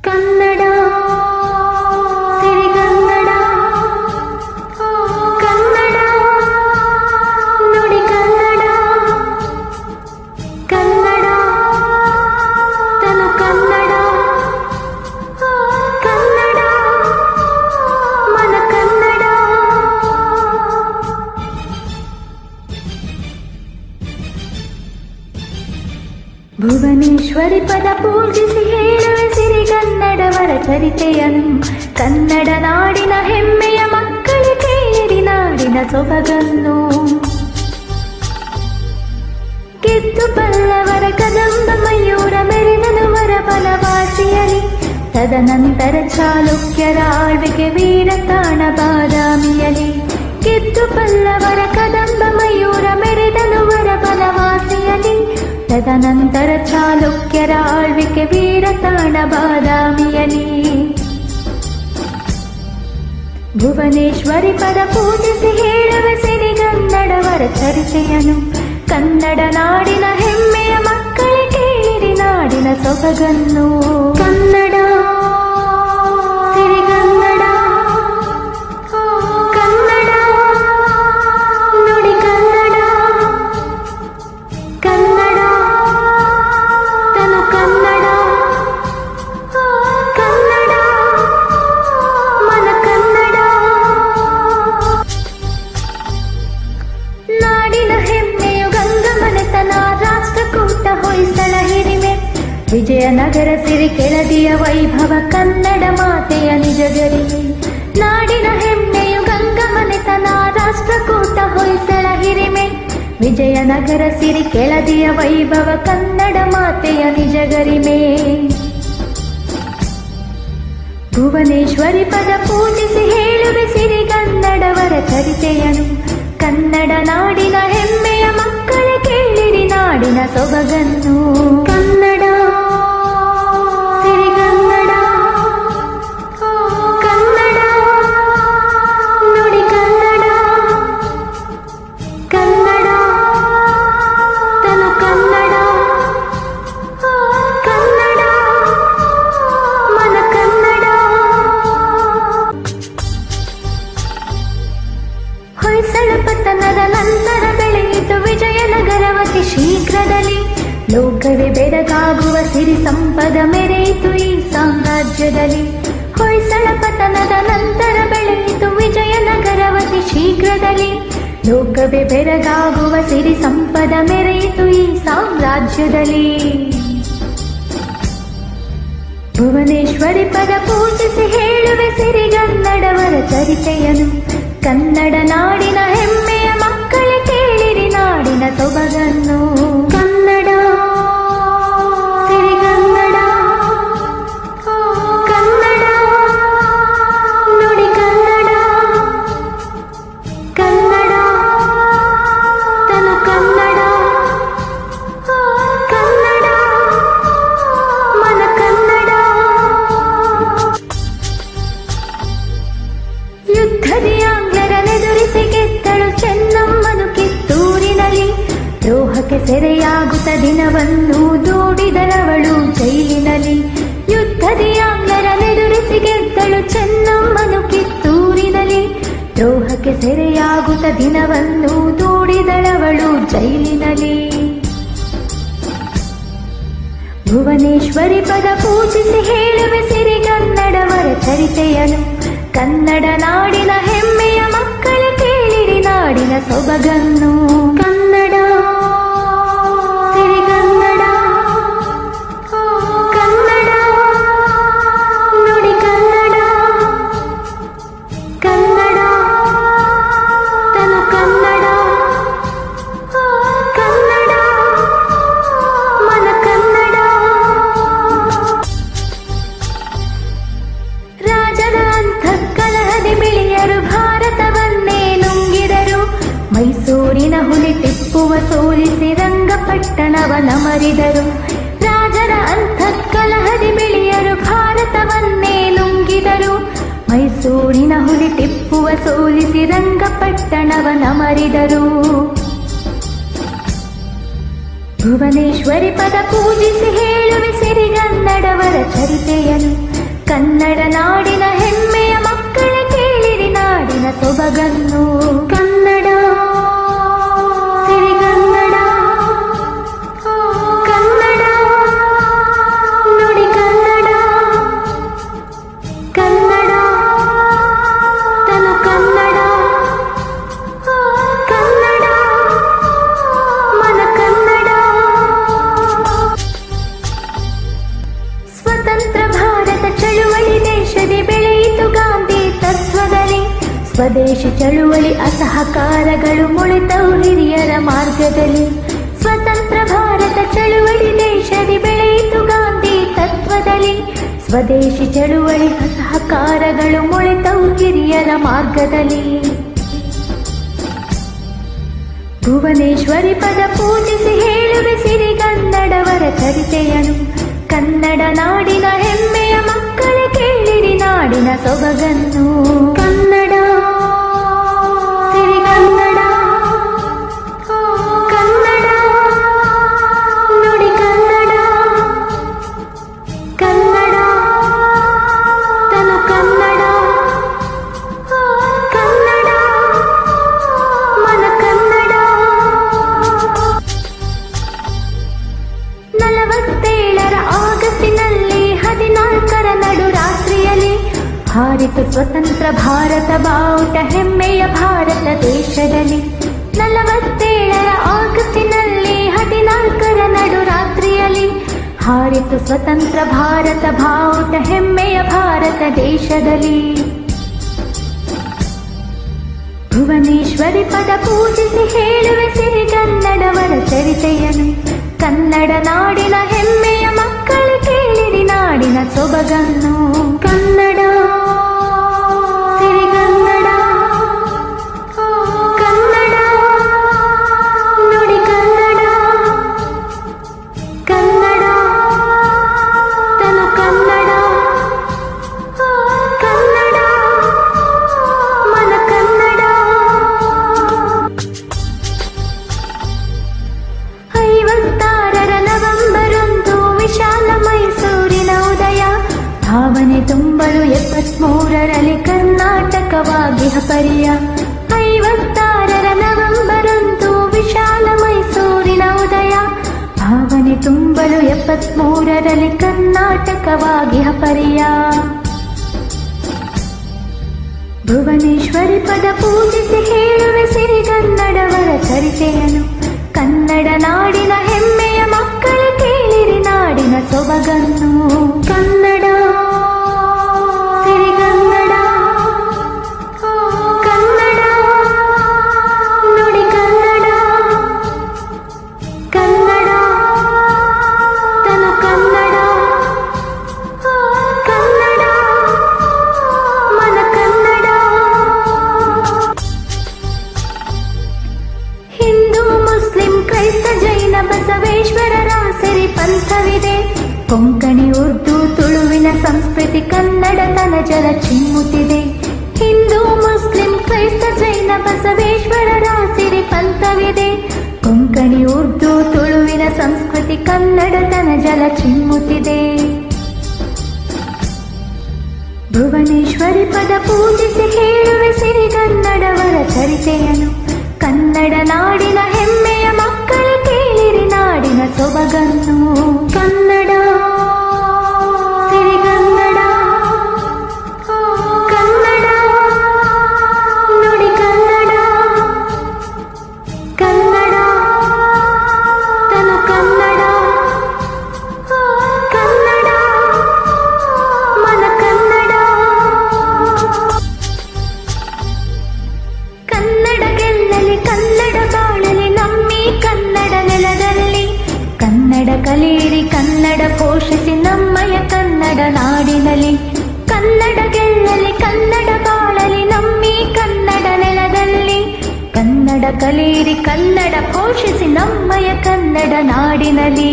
ಕನ್ನಡ ಸಿರಿಗನ್ನಡ ಕನ್ನಡ ನುಡಿ ಕನ್ನಡ ಕನ್ನಡ ತನು ಕನ್ನಡ ಕನ್ನಡ ಮನ ಕನ್ನಡ ಭುವನೇಶ್ವರಿ ಪದ ಪೂಜಿಸಿ ಹೇಳುವೆ ಸಿರಿಗನ್ನಡವರ ಚರಿತೆಯನ್ನು ಕನ್ನಡ ನಾಡಿನ ಹೆಮ್ಮೆಯ ಮಕ್ಕಳು ಕೇಳಿರಿ ನಾಡಿನ ಸೊಬಗನ್ನು ಗೆದ್ದು ಪಲ್ಲವರ ಕದಂಬ ಮಯೂರ ಮೆರೆದನುವರ ಬಲವಾಸಿಯಲಿ ತದನಂತರ ಚಾಲುಕ್ಯರ ಆಳ್ವಿಕೆ ವೀರ ತಾಣ ಬಾದಾಮಿಯಲಿ ಗೆದ್ದು ಪಲ್ಲವರ ಕದಂಬ ಮಯೂರ ಮೆರೆದನುವರ ಬಲವಾಸಿಯಲಿ ತದನಂತರ ಚಾಲುಕ್ಯರ ಆಳ್ವಿಕೆ ವೀರ ತಾಣ ಬಾದಾಮಿಯಲಿ ಭುವನೇಶ್ವರಿ ಪದ ಪೂಜಿಸಿ ಹೇಳುವ ಸಿರಿಗನ್ನಡವರ ಚರಿತೆಯನು ಕನ್ನಡ ನಾಡಿನ ಹೆಮ್ಮೆಯ ಮಕ್ಕಳೇ ಕೇಳಿರಿ ನಾಡಿನ ಸೊಬಗನ್ನು ಕನ್ನಡ ಸಿರಿಗನ್ನಡ ಕನ್ನಡ ನುಡಿ ಕನ್ನಡ ಕನ್ನಡ ತನು ಕನ್ನಡ ಕನ್ನಡ ಮನ ಕನ್ನಡ ನಾಡಿನ ಹೆಮ್ಮೆಯು ಗಂಗಮನೆತನ ರಾಷ್ಟ್ರಕೂಟ ಹೊಯ್ಸಳ ಹಿರಿಮೆ ವಿಜಯನಗರ ಸಿರಿ ಕೆಳದಿಯ ವೈಭವ ಕನ್ನಡ ಮಾತೆಯ ನಿಜ ಗರಿಮೆ ನಾಡಿನ ಹೆಮ್ಮೆಯು ಗಂಗಮನೆತನ ರಾಷ್ಟ್ರಕೂಟ ಹೊಯ್ಸಳ ಹಿರಿಮೆ ವಿಜಯನಗರ ಸಿರಿ ಕೆಳದಿಯ ವೈಭವ ಕನ್ನಡ ಮಾತೆಯ ನಿಜ ಗರಿಮೆ ಭುವನೇಶ್ವರಿ ಪದ ಪೂಜಿಸಿ ಹೇಳುವೆ ಸಿರಿಗನ್ನಡವರ ಚರಿತೆಯನು ಕನ್ನಡ ನಾಡಿನ ಹೆಮ್ಮೆಯ ಮಕ್ಕಳ ಕೇಳಿರಿ ನಾಡಿನ ಸೊಬಗನ್ನು ಕನ್ನಡ ಸಿರಿಗನ್ನಡ ಕನ್ನಡ ನುಡಿ ಕನ್ನಡ ಕನ್ನಡ ತನು ಕನ್ನಡ ಕನ್ನಡ ಮನ ಕನ್ನಡ ಹೊಯ್ಸಳ ಪತನದ ನಂತರ ಬೆಳೆಯಿತು ವಿಜಯನಗರವತಿ ಶೀಘ್ರದಲ್ಲಿ ಲೋಕವೇ ಬೆರಗಾಗುವ ಸಿರಿ ಸಂಪದ ಮೆರೆಯಿತು ಈ ಸಾಮ್ರಾಜ್ಯದಲ್ಲಿ ಹೊಯ್ಸಳ ಪತನದ ನಂತರ ಬೆಳೆಯಿತು ವಿಜಯನಗರವತಿ ಶೀಘ್ರದಲ್ಲಿ ಲೋಕವೇ ಬೆರಗಾಗುವ ಸಿರಿ ಸಂಪದ ಮೆರೆಯಿತು ಈ ಸಾಮ್ರಾಜ್ಯದಲ್ಲಿ ಭುವನೇಶ್ವರಿ ಪದ ಪೂಜಿಸಿ ಹೇಳುವೆ ಸಿರಿಗನ್ನಡವರ ಚರಿತೆಯನು ಕನ್ನಡ ನಾಡಿನ ಹೆಮ್ಮೆಯ ಮಕ್ಕಳ ಕೇಳಿರಿ ನಾಡಿನ ಸೊಬಗನ್ನು ಕನ್ನಡ ಸಿರಿಗನ್ನಡ ಕನ್ನಡ ನುಡಿ ಕನ್ನಡ ಕನ್ನಡ ತನು ಕನ್ನಡ ಕನ್ನಡ ಮನ ಕನ್ನಡ ಯುದ್ಧದಿ ಆಂಗ್ಲರನೆದುರಿಸಿ ಗೆದ್ದಳು ಚೆನ್ನಮ್ಮನು ಕಿತ್ತೂರಿನಲ್ಲಿ ದ್ರೋಹಕ್ಕೆ ಸೆರೆಯಾಗುತ್ತ ದಿನವನ್ನು ದೂಡಿದಳವಳು ಜೈಲಿನಲ್ಲಿ ಯುದ್ಧದಿ ಆಂಗ್ಲರನೆದುರಿಸಿ ಗೆದ್ದಳು ಚೆನ್ನಮ್ಮನು ಕಿತ್ತೂರಿನಲ್ಲಿ ದ್ರೋಹಕ್ಕೆ ಸೆರೆಯಾಗುತ್ತ ದಿನವನ್ನು ದೂಡಿದಳವಳು ಜೈಲಿನಲ್ಲಿ ಭುವನೇಶ್ವರಿ ಪದ ಪೂಜಿಸಿ ಹೇಳುವೆ ಸಿರಿಗನ್ನಡವರ ಚರಿತೆಯನು ಕನ್ನಡ ನಾಡಿನ ಹೆಮ್ಮೆಯ ಮಕ್ಕಳ ಕೇಳಿರಿ ನಾಡಿನ ಸೊಬಗನ್ನು ಕನ್ನಡ ಸಿರಿಗನ್ನಡ ಕನ್ನಡ ನುಡಿ ಕನ್ನಡ ಕನ್ನಡ ತನು ಕನ್ನಡ ಕನ್ನಡ ಮನ ಕನ್ನಡ ರಾಜನ ಅಂತಃಕಲಹದಿ ಬಿಳಿಯರು ಭಾರತವನ್ನೇ ನುಂಗಿದರು ಮೈಸೂರಿನ ಹುಲಿ ಟಿಪ್ಪುವ ಸೋಲಿಸಿ ರಂಗಪಟ್ಟಣವ ನಮರಿದರು ರಾಜರ ಅಂತಃಕಲಹದಿ ಬಿಳಿಯರು ಭಾರತವನ್ನೇ ನುಂಗಿದರು ಮೈಸೂರಿನ ಹುಲಿ ಟಿಪ್ಪುವ ಸೋಲಿಸಿ ರಂಗಪಟ್ಟಣವ ನಮರಿದರು ಭುವನೇಶ್ವರಿ ಪದ ಪೂಜಿಸಿ ಹೇಳುವೆ ಸಿರಿಗನ್ನಡವರ ಚರಿತೆಯನು ಕನ್ನಡ ನಾಡಿನ ಹೆಮ್ಮೆಯ ಮಕ್ಕಳ ಕೇಳಿರಿ ನಾಡಿನ ಸೊಬಗನ್ನು ಕನ್ನಡ ಸಿರಿಗನ್ನಡ ಕನ್ನಡ ನುಡಿ ಕನ್ನಡ ಕನ್ನಡ ತನು ಕನ್ನಡ ಕನ್ನಡ ಮನ ಕನ್ನಡ ಸ್ವತಂತ್ರ ಭಾರತ ಚಳುವಳಿ ದೇಶದಿ ಬೆಳೆಯಿತು ಗಾಂಧಿ ತತ್ವದಲ್ಲಿ ಸ್ವದೇಶಿ ಚಳುವಳಿ ಅಸಹಕಾರಗಳು ಮೊಳೆತವು ಹಿರಿಯರ ಮಾರ್ಗದಲ್ಲಿ ಸ್ವತಂತ್ರ ಭಾರತ ಚಳುವಳಿ ದೇಶದಿ ಬೆಳೆಯಿತು ಗಾಂಧಿ ತತ್ವದಲ್ಲಿ ಸ್ವದೇಶಿ ಚಳುವಳಿ ಅಸಹಕಾರಗಳು ಮೊಳೆತವು ಹಿರಿಯರ ಮಾರ್ಗದಲ್ಲಿ ಭುವನೇಶ್ವರಿ ಪದ ಪೂಜಿಸಿ ಹೇಳುವೆ ಸಿರಿಗನ್ನಡವರ ಚರಿತೆಯನು ಕನ್ನಡ ನಾಡಿನ ಹೆಮ್ಮೆಯ ಮಕ್ಕಳ ಕೇಳಿರಿ ನಾಡಿನ ಸೊಬಗನ್ನು ಕನ್ನಡ ಸಿರಿಗನ್ನಡ ಕನ್ನಡ ನುಡಿ ಕನ್ನಡ ಕನ್ನಡ ತನು ಕನ್ನಡ ಕನ್ನಡ ಮನ ಕನ್ನಡ ನಲವತ್ತೇಳರ ಆಗಸ್ಟಿನಲ್ಲಿ ಹದಿನಾಲ್ಕರ ನಡು ರಾತ್ರಿಯಲ್ಲಿ ಹಾರಿತು ಸ್ವತಂತ್ರ ಭಾರತ ಬಾವುಟ ಹೆಮ್ಮೆಯ ಭಾರತ ದೇಶದಲ್ಲಿ ನಲವತ್ತೇಳರ ಆಗಸ್ಟಿನಲ್ಲಿ ಹದಿನಾಲ್ಕರ ನಡು ರಾತ್ರಿಯಲ್ಲಿ ಹಾರಿತು ಸ್ವತಂತ್ರ ಭಾರತ ಬಾವುಟ ಹೆಮ್ಮೆಯ ಭಾರತ ದೇಶದಲ್ಲಿ ಭುವನೇಶ್ವರಿ ಪದ ಪೂಜಿಸಿ ಹೇಳುವೆ ಸಿರಿಗನ್ನಡವರ ಚರಿತೆಯನು ಕನ್ನಡ ನಾಡಿನ ಹೆಮ್ಮೆಯ ಮಕ್ಕಳು ಕೇಳಿರಿ ನಾಡಿನ ಸೊಬಗನ್ನು ಕನ್ನಡ ಸಿರಿಗನ್ನಡ ಕನ್ನಡ ನುಡಿ ಕನ್ನಡ ಕನ್ನಡ ತನು ಕನ್ನಡ ಕನ್ನಡ ಮನ ಕನ್ನಡ ಐವತ್ತಾರರ ನವೆಂಬರೊಂದು ವಿಶಾಲ ಮೈಸೂರಿನ ಉದಯ ಭಾವನೆ ತುಂಬಲು ಎಪ್ಪತ್ಮೂರರಲ್ಲಿ ಕರ್ನಾಟಕವಾಗಿ ಹಪರಿಯ ಐವತ್ತಾರರ ನವೆಂಬರೊಂದು ವಿಶಾಲ ಮೈಸೂರಿನ ಉದಯ ಭಾವನೆ ತುಂಬಲು ಎಪ್ಪತ್ಮೂರರಲ್ಲಿ ಕರ್ನಾಟಕವಾಗಿ ಹಪರಿಯ ಭುವನೇಶ್ವರಿ ಪದ ಪೂಜಿಸಿ ಹೇಳುವೆ ಸಿರಿಗನ್ನಡವರ ಚರಿತೆಯನು ಕನ್ನಡ ನಾಡಿನ ಹೆಮ್ಮೆಯ ಮಕ್ಕಳ ಕೇಳಿರಿ ನಾಡಿನ ಸೊಬಗನ್ನು ಕನ್ನಡ ಸಿರಿಗನ್ನಡ ಕನ್ನಡ ನುಡಿ ಕನ್ನಡ ಕನ್ನಡ ತನು ಕನ್ನಡ ಕನ್ನಡ ಮನ ಕನ್ನಡ ಹಿಂದೂ ಮುಸ್ಲಿಂ ಕ್ರೈಸ್ತ ಜೈನ ಬಸವೇಶ್ವರರ ಸಿರಿ ಪಂಥವಿದೆ ಕೊಂಕಣಿ ಉರ್ದು ತುಳುವಿನ ಸಂಸ್ಕೃತಿ ಕನ್ನಡತನ ಜಲ ಚಿಮ್ಮುತ್ತಿದೆ ಹಿಂದೂ ಮುಸ್ಲಿಂ ಕ್ರೈಸ್ತ ಜೈನ ಬಸವೇಶ್ವರರ ಸಿರಿ ಪಂಥವಿದೆ ಕೊಂಕಣಿ ಉರ್ದು ತುಳುವಿನ ಸಂಸ್ಕೃತಿ ಕನ್ನಡತನ ಜಲ ಚಿಮ್ಮುತ್ತಿದೆ ಭುವನೇಶ್ವರಿ ಪದ ಪೂಜಿಸಿ ಹೇಳುವೆ ಸಿರಿಗನ್ನಡವರ ಚರಿತೆಯನು ಕನ್ನಡ ನಾಡಿನ ಹೆಮ್ಮೆಯ ಮಕ್ಕಳ ಕೇಳಿರಿ ನಾಡಿನ ಸೊಬಗನ್ನು ಕನ್ನಡ ಸಿರಿಗನ್ನಡ ಕನ್ನಡ ನುಡಿ ಕನ್ನಡ ಕನ್ನಡ ತನು ಕನ್ನಡ ಕನ್ನಡ ಮನ ಕನ್ನಡ ಕನ್ನಡ ಗೆಲ್ಲಲಿ ಕನ್ನಡ ಬಾಳಲಿ ನಮ್ಮಿ ಕನ್ನಡ ನೆಲದಲ್ಲಿ ಕನ್ನಡ ಕಲಿಯಿರಿ ಕನ್ನಡ ಪೋಷಿಸಿ ನಮ್ಮಯ ಕನ್ನಡ ನಾಡಿನಲ್ಲಿ ಕನ್ನಡ ಗೆಲ್ಲಲಿ ಕನ್ನಡ ಬಾಳಲಿ ನಮ್ಮಿ ಕನ್ನಡ ನೆಲದಲ್ಲಿ ಕನ್ನಡ ಕಲಿಯಿರಿ ಕನ್ನಡ ಪೋಷಿಸಿ ನಮ್ಮಯ ಕನ್ನಡ ನಾಡಿನಲ್ಲಿ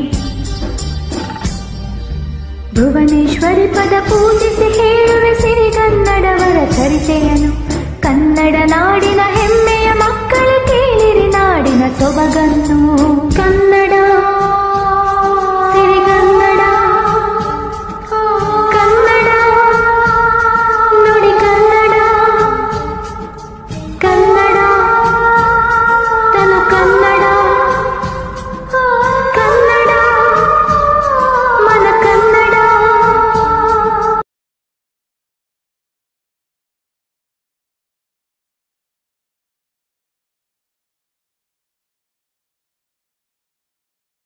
ಭುವನೇಶ್ವರಿ ಪದ ಪೂಜಿಸಿ ಹೇಳುವೆ ಸಿರಿಗನ್ನಡವರ ಚರಿತೆಯನು ಕನ್ನಡ ನಾಡಿನ ಹೆಮ್ಮೆಯ ಮಕ್ಕಳ ಕೇಳಿರಿ ನಾಡಿನ ಸೊಬಗನ್ನು ಕನ್ನಡ ಸಿರಿಗನ್ನಡ ಕನ್ನಡ ಕನ್ನಡ